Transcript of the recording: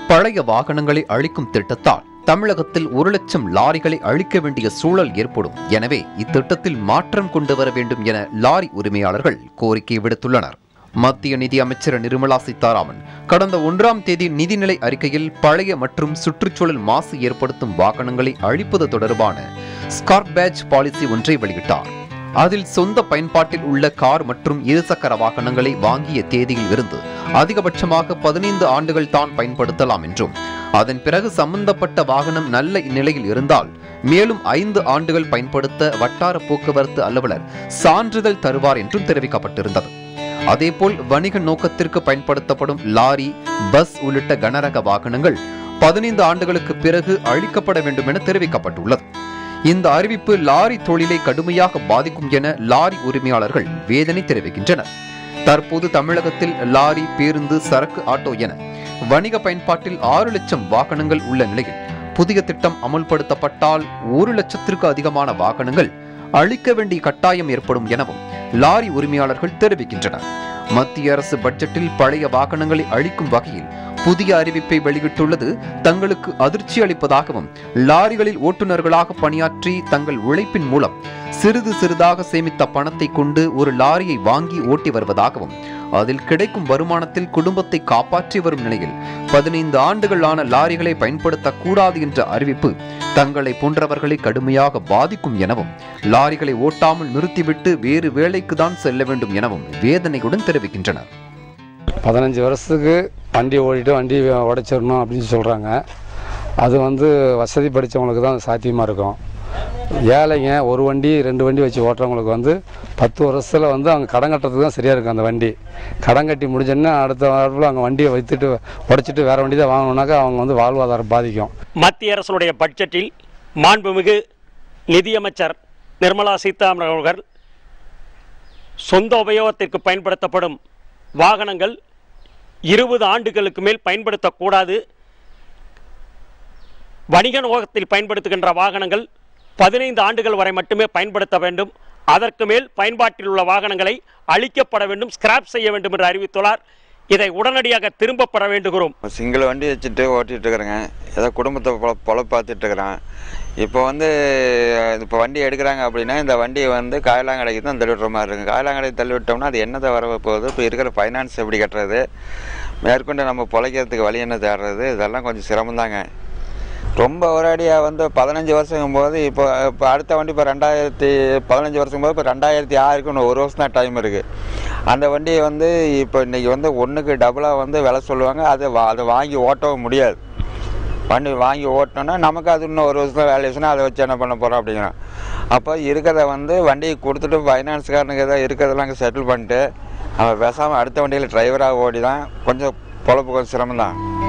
பழைய வாகனங்களை அழிக்கும் திட்டத்தால் தமிழகத்தில் ஒரு லட்சம் லாரிகளை அழிக்க வேண்டிய சூழல் ஏற்படும் எனவே இத்திட்டத்தில் மாற்றம் கொண்டு வர வேண்டும் என லாரி உரிமையாளர்கள் கோரிக்கை விடுத்துள்ளனர் மத்திய நிதி அமைச்சர் நிர்மலா சீதாராமன் கடந்த ஒன்றாம் தேதி நிதிநிலை அறிக்கையில் பழைய மற்றும் சுற்றுச்சூழல் மாசு ஏற்படுத்தும் வாகனங்களை அழிப்பது தொடர்பான ஸ்கார்ப் பேட்ச் பாலிசி ஒன்றை வெளியிட்டார் அதில் சொந்த பயன்பாட்டில் உள்ள கார் மற்றும் இருசக்கர வாகனங்களை வாங்கிய தேதியில் இருந்து அதிகபட்சமாக பதினைந்து ஆண்டுகள் தான் பயன்படுத்தலாம் என்றும் அதன் பிறகு சம்பந்தப்பட்ட வாகனம் நல்ல நிலையில் இருந்தால் மேலும் ஐந்து ஆண்டுகள் பயன்படுத்த வட்டார போக்குவரத்து அலுவலர் சான்றிதழ் தருவார் என்றும் தெரிவிக்கப்பட்டிருந்தது அதேபோல் வணிக நோக்கத்திற்கு பயன்படுத்தப்படும் லாரி பஸ் உள்ளிட்ட கனரக வாகனங்கள் பதினைந்து ஆண்டுகளுக்கு பிறகு அழிக்கப்பட வேண்டும் என தெரிவிக்கப்பட்டுள்ளது இந்த அறிவிப்பு லாரி தொழிலை கடுமையாக பாதிக்கும் என லாரி உரிமையாளர்கள் வேதனை தெரிவிக்கின்றனர் தற்போது தமிழகத்தில் லாரி பேருந்து சரக்கு ஆட்டோ என வணிக பயன்பாட்டில் ஆறு லட்சம் வாகனங்கள் உள்ள நிலையில் புதிய திட்டம் அமுல்படுத்தப்பட்டால் ஒரு லட்சத்திற்கு அதிகமான வாகனங்கள் அழிக்க வேண்டிய கட்டாயம் ஏற்படும் எனவும் லாரி உரிமையாளர்கள் தெரிவிக்கின்றனர் மத்திய அரசு பட்ஜெட்டில் பழைய வாகனங்களை அழிக்கும் வகையில் புதிய அறிவிப்பை வெளியிட்டுள்ளது தங்களுக்கு அதிர்ச்சி அளிப்பதாகவும் லாரிகளில் ஓட்டுநர்களாக பணியாற்றி தங்கள் உழைப்பின் மூலம் சிறிது சிறிதாக சேமித்த பணத்தை கொண்டு ஒரு லாரியை வாங்கி ஓட்டி வருவதாகவும் அதில் கிடைக்கும் வருமானத்தில் குடும்பத்தை காப்பாற்றி வரும் நிலையில் பதினைந்து ஆண்டுகள் ஆன லாரிகளை பயன்படுத்தக் கூடாது என்ற அறிவிப்பு தங்களை போன்றவர்களை கடுமையாக பாதிக்கும் எனவும் லாரிகளை ஓட்டாமல் நிறுத்திவிட்டு வேறு வேலைக்கு தான் செல்ல வேண்டும் எனவும் வேதனையுடன் தெரிவிக்கின்றனர் பதினஞ்சு வருஷத்துக்கு வண்டி ஓடிட்டு வண்டி உடைச்சிடணும் அப்படின்னு சொல்கிறாங்க அது வந்து வசதி படித்தவங்களுக்கு தான் சாத்தியமாக இருக்கும் ஏழைங்க ஒரு வண்டி ரெண்டு வண்டி வச்சு ஓட்டுறவங்களுக்கு வந்து பத்து வருஷத்தில் வந்து அவங்க கடன் கட்டுறதுக்கு தான் சரியாக இருக்கும் அந்த வண்டி கடன் கட்டி முடிஞ்சோடனே அடுத்த வாரத்தில் அவங்க வண்டியை வைத்துட்டு உடைச்சிட்டு வேறு வண்டி தான் வாங்கணுன்னாக்கா அவங்க வந்து வாழ்வாதாரம் பாதிக்கும் மத்திய அரசனுடைய பட்ஜெட்டில் மாண்புமிகு நிதியமைச்சர் நிர்மலா சீதாராமன் அவர்கள் சொந்த உபயோகத்திற்கு பயன்படுத்தப்படும் வாகனங்கள் இருபது ஆண்டுகளுக்கு மேல் பயன்படுத்தக்கூடாது வணிக நோக்கத்தில் பயன்படுத்துகின்ற வாகனங்கள் பதினைந்து ஆண்டுகள் வரை மட்டுமே பயன்படுத்த வேண்டும் அதற்கு மேல் பயன்பாட்டில் உள்ள வாகனங்களை அழிக்கப்பட வேண்டும் ஸ்கிராப் செய்ய வேண்டும் என்று அறிவித்துள்ளார் இதை உடனடியாக திரும்பப் பெற வேண்டுகிறோம் சிங்கிள் வண்டி வச்சுட்டு ஓட்டிகிட்டு இருக்கிறேங்க ஏதோ குடும்பத்தை பொழ பொழப்பு பார்த்துட்டு இருக்கிறேன் இப்போ வந்து இப்போ வண்டி எடுக்கிறாங்க அப்படின்னா இந்த வண்டியை வந்து காயலாங்கடைக்கு தான் தள்ளிவிட்ற மாதிரி இருக்குது காயலாங்கடைக்கு தள்ளி விட்டோம்னா அது என்னத்தை வர போகுது இப்போ இருக்கிற ஃபைனான்ஸ் எப்படி கட்டுறது மேற்கொண்டு நம்ம பொழைக்கிறதுக்கு வழி என்ன தேடுறது இதெல்லாம் கொஞ்சம் சிரமம்தாங்க ரொம்ப ஒரேடியாக வந்து பதினஞ்சு வருஷங்கும் போது இப்போ இப்போ அடுத்த வண்டி இப்போ ரெண்டாயிரத்தி பதினஞ்சு வருஷம் போது இப்போ ரெண்டாயிரத்தி ஆறுக்கு இன்னும் ஒரு வருஷம் தான் டைம் இருக்குது அந்த வண்டியை வந்து இப்போ இன்றைக்கி வந்து ஒன்றுக்கு டபுளாக வந்து விலை சொல்லுவாங்க அதை வா அதை வாங்கி ஓட்டவும் முடியாது வண்டி வாங்கி ஓட்டினோன்னா நமக்கு அது இன்னும் ஒரு வருஷம் வேல்யூஸ்னா அதை வச்சு என்ன பண்ண போகிறோம் அப்படிங்கிறோம் அப்போ இருக்கிறத வந்து வண்டியை கொடுத்துட்டு ஃபைனான்ஸ்காரனுக்கு ஏதோ இருக்கிறதெல்லாம் அங்கே செட்டில் பண்ணிட்டு அவன் பேசாமல் அடுத்த வண்டியில் டிரைவராக ஓடி தான் கொஞ்சம் பொழப்பு கொஞ்சம் சிரமம் தான்